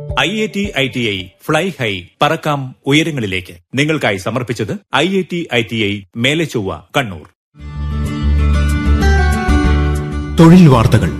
I I T I T I fly high പറക്കാം ഉയരങ്ങളിലേക്ക് നിങ്ങൾക്കായി സമർപ്പിച്ചത് I I T I T I Melechovva Kannur തൊഴിൽ വാർത്തകൾ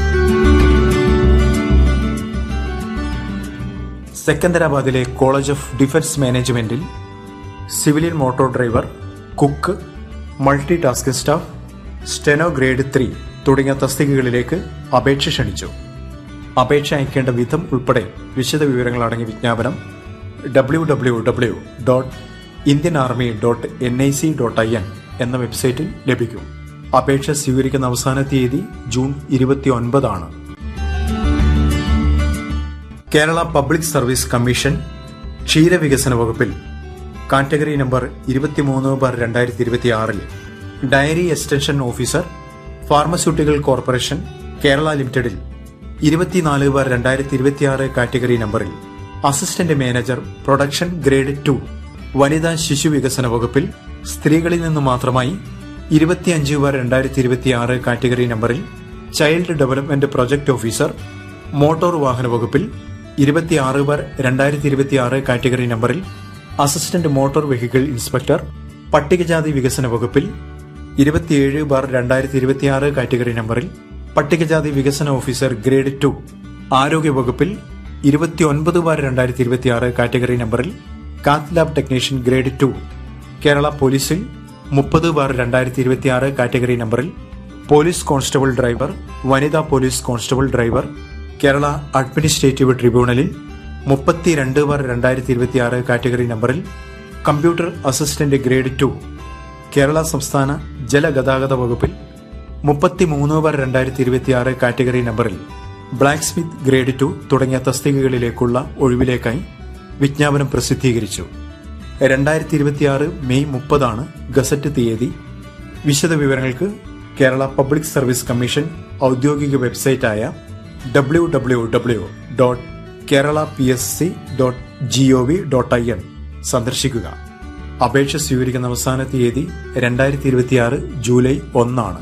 സെക്കന്ദരാബാദിലെ കോളേജ് ഓഫ് ഡിഫൻസ് മാനേജ്മെന്റിൽ civilian motor driver cook multi tasking staff steno grade three തുടങ്ങിയ തസ്തികകളിലേക്ക് അപേക്ഷ ക്ഷണിച്ചു അപേക്ഷ അയക്കേണ്ട വിധം ഉൾപ്പെടെ വിശദ വിവരങ്ങൾ അടങ്ങിയ വിജ്ഞാപനം W W W dot Indian army dot N I C dot I N എന്ന വെബ്സൈറ്റിൽ ലഭിക്കും അപേക്ഷ സ്വീകരിക്കുന്ന അവസാന തീയതി ജൂൺ ഇരുപത്തി ഒൻപതാണ് കേരള പബ്ലിക് സർവീസ് കമ്മീഷൻ ക്ഷീരവികസന വകുപ്പിൽ കാറ്റഗറി നമ്പർ ഇരുപത്തിമൂന്ന് ബാർ രണ്ടായിരത്തി ഇരുപത്തി ആറിൽ dairy extension officer pharmaceutical corporation Kerala ലിമിറ്റഡിൽ ഇരുപത്തിനാല് ബാർ രണ്ടായിരത്തി ഇരുപത്തിയാറ് കാറ്റഗറി നമ്പറിൽ assistant manager production grade two വനിതാ ശിശു വികസന വകുപ്പിൽ സ്ത്രീകളിൽ നിന്ന് മാത്രമായി ഇരുപത്തിയഞ്ച് ബാർ രണ്ടായിരത്തി ഇരുപത്തിയാറ് കാറ്റഗറി നമ്പറിൽ child development project officer motor വാഹന വകുപ്പിൽ ഇരുപത്തിയാറ് ബാർ രണ്ടായിരത്തി ഇരുപത്തിയാറ് കാറ്റഗറി നമ്പറിൽ അസിസ്റ്റന്റ് മോട്ടോർ വെഹിക്കിൾ ഇൻസ്പെക്ടർ പട്ടികജാതി വികസന വകുപ്പിൽ ഇരുപത്തിയേഴ് ബാർ രണ്ടായിരത്തി ഇരുപത്തിയാറ് കാറ്റഗറി നമ്പറിൽ പട്ടികജാതി വികസന ഓഫീസർ ഗ്രേഡ് ടു ആരോഗ്യ വകുപ്പിൽ ഇരുപത്തിയൊൻപത് ബാർ രണ്ടായിരത്തി ഇരുപത്തിയാറ് കാറ്റഗറി നമ്പറിൽ cath lab technician grade two Kerala പോലീസിൽ മുപ്പത് ബാർ രണ്ടായിരത്തി ഇരുപത്തിയാറ് കാറ്റഗറി നമ്പറിൽ പോലീസ് കോൺസ്റ്റബിൾ ഡ്രൈവർ വനിതാ police constable driver Kerala administrative ട്രിബ്യൂണലിൽ മുപ്പത്തിരണ്ട് ബാർ രണ്ടായിരത്തി ഇരുപത്തിയാറ് കാറ്റഗറി നമ്പറിൽ computer assistant grade two Kerala സംസ്ഥാന ജലഗതാഗത വകുപ്പിൽ മുപ്പത്തിമൂന്ന് ബാർ രണ്ടായിരത്തി ഇരുപത്തിയാറ് കാറ്റഗറി നമ്പറിൽ ബ്ലാക്ക് സ്മിത്ത് ഗ്രേഡ് ടു തുടങ്ങിയ തസ്തികകളിലേക്കുള്ള ഒഴിവിലേക്കായി വിജ്ഞാപനം പ്രസിദ്ധീകരിച്ചു രണ്ടായിരത്തി ഇരുപത്തിയാറ് മെയ് മുപ്പതാണ് ഗസറ്റ് തീയതി വിശദ വിവരങ്ങൾക്ക് കേരള പബ്ലിക് സർവീസ് കമ്മീഷൻ ഔദ്യോഗിക വെബ്സൈറ്റായ W W W dot Kerala P S C dot G O V dot I N സന്ദർശിക്കുക അപേക്ഷ സ്വീകരിക്കുന്ന അവസാന തീയതി രണ്ടായിരത്തി ഇരുപത്തിയാറ് ജൂലൈ ഒന്നാണ്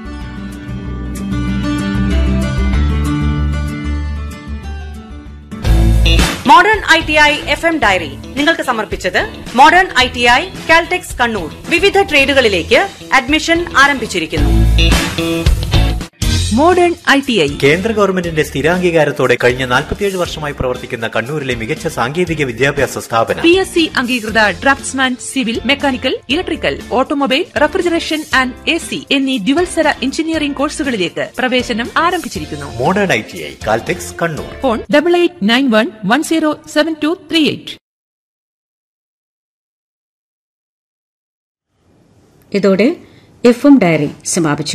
modern I T I F M diary നിങ്ങൾക്ക് സമർപ്പിച്ചത് modern I T I Caltex Kannur വിവിധ ട്രേഡുകളിലേക്ക് അഡ്മിഷൻ ആരംഭിച്ചിരിക്കുന്നു മോഡേൺ ഐ ടി ഐ കേന്ദ്ര ഗവൺമെന്റിന്റെ സ്ഥിരാംഗീകാരത്തോടെ കഴിഞ്ഞ നാൽപ്പത്തിയേഴ് വർഷമായി പ്രവർത്തിക്കുന്ന കണ്ണൂരിലെ മികച്ച സാങ്കേതിക വിദ്യാഭ്യാസ സ്ഥാപനം പി എസ് സി അംഗീകൃത draftsman civil mechanical electrical automobile refrigeration and A C എന്നീ ഡ്യുവൽസര എഞ്ചിനീയറിംഗ് കോഴ്സുകളിലേക്ക് പ്രവേശനം ആരംഭിച്ചിരിക്കുന്നു modern I T I Caltex Kannur phone double eight nine one one zero seven two three eight ഇതോടെ എഫ് എം ഡയറി സമാപിച്ചു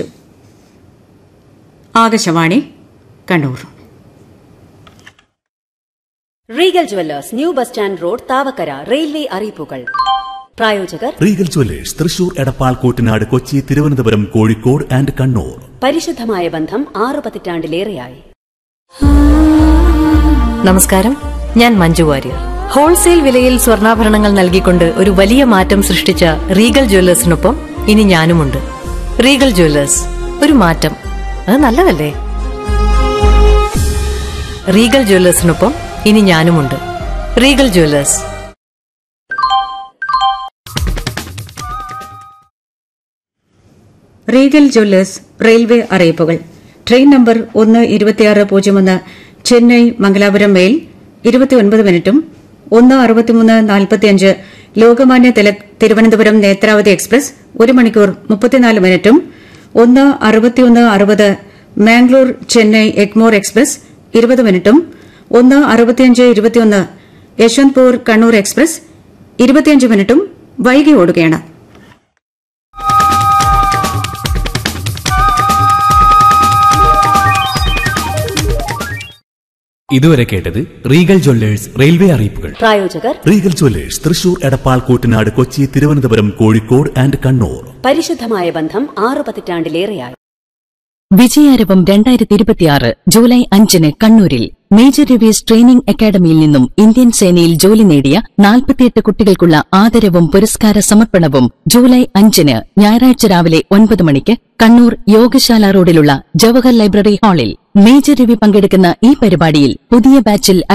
Akashvani Kannur Regal jewellers new bus stand road Thavakkara railway അറിയിപ്പുകൾ പ്രായോജകർ Regal jewellers Thrissur Edappal Koottanad Kochi Thiruvananthapuram Kozhikode and Kannur പരിശുദ്ധമായ ബന്ധം ആറു പതിറ്റാണ്ടിലേറെയായി നമസ്കാരം ഞാൻ മഞ്ജു വാര്യർ ഹോൾസെയിൽ വിലയിൽ സ്വർണ്ണാഭരണങ്ങൾ നൽകിക്കൊണ്ട് ഒരു വലിയ മാറ്റം സൃഷ്ടിച്ച റീഗൽ ജ്വല്ലേഴ്സിനൊപ്പം ഇനി ഞാനുമുണ്ട് റീഗൽ ജ്വല്ലേഴ്സ് ഒരു മാറ്റം അത് നല്ലതല്ലേ റീഗൽ ജ്വല്ലേഴ്സിനൊപ്പം ഇനി ഞാനുമുണ്ട് Regal jewellers Regal jewellers railway അറിയിപ്പുകൾ ട്രെയിൻ നമ്പർ ഒന്ന് ഇരുപത്തിയാറ് പൂജ്യം ഒന്ന് ചെന്നൈ മംഗലാപുരം മെയിൽ ഇരുപത്തിയൊൻപത് മിനിറ്റും ഒന്ന് അറുപത്തിമൂന്ന് നാൽപ്പത്തിയഞ്ച് ലോകമാന്യ തിലക് തിരുവനന്തപുരം നേത്രാവതി എക്സ്പ്രസ് ഒരു മണിക്കൂർ മുപ്പത്തിനാല് മിനിറ്റും ഒന്ന് അറുപത്തിയൊന്ന് അറുപത് മാംഗ്ലൂർ ചെന്നൈ എഗ്മോർ എക്സ്പ്രസ് ഇരുപത് മിനിറ്റും ഒന്ന് അറുപത്തിയഞ്ച് ഇരുപത്തിയൊന്ന് യശ്വന്ത്പൂർ കണ്ണൂർ എക്സ്പ്രസ് ഇരുപത്തിയഞ്ച് മിനിറ്റും വൈകി ഓടുകയാണ് ഇതുവരെ കേട്ടത് റീഗൽ ജ്വല്ലേഴ്സ് റെയിൽവേ അറിയിപ്പുകൾ പ്രായോജകർ Regal jewellers Thrissur Edappal Koottanad Kochi Thiruvananthapuram Kozhikode and Kannur പരിശുദ്ധമായ ബന്ധം ആറു പതിറ്റാണ്ടിലേറെയായി വിജയാരവം രണ്ടായിരത്തി ഇരുപത്തിയാറ് ജൂലൈ അഞ്ചിന് കണ്ണൂരിൽ മേജർ രവീസ് ട്രെയിനിംഗ് അക്കാദമിയിൽ നിന്നും ഇന്ത്യൻ സേനയിൽ ജോലി നേടിയ നാൽപ്പത്തിയെട്ട് കുട്ടികൾക്കുള്ള ആദരവും പുരസ്കാര സമർപ്പണവും ജൂലൈ അഞ്ചിന് ഞായറാഴ്ച രാവിലെ ഒൻപത് മണിക്ക് കണ്ണൂർ യോഗശാല റോഡിലുള്ള ജവഹർ ലൈബ്രറി ഹാളിൽ മേജർ രവി പങ്കെടുക്കുന്ന ഈ പരിപാടിയിൽ പുതിയ ബാച്ചിൽ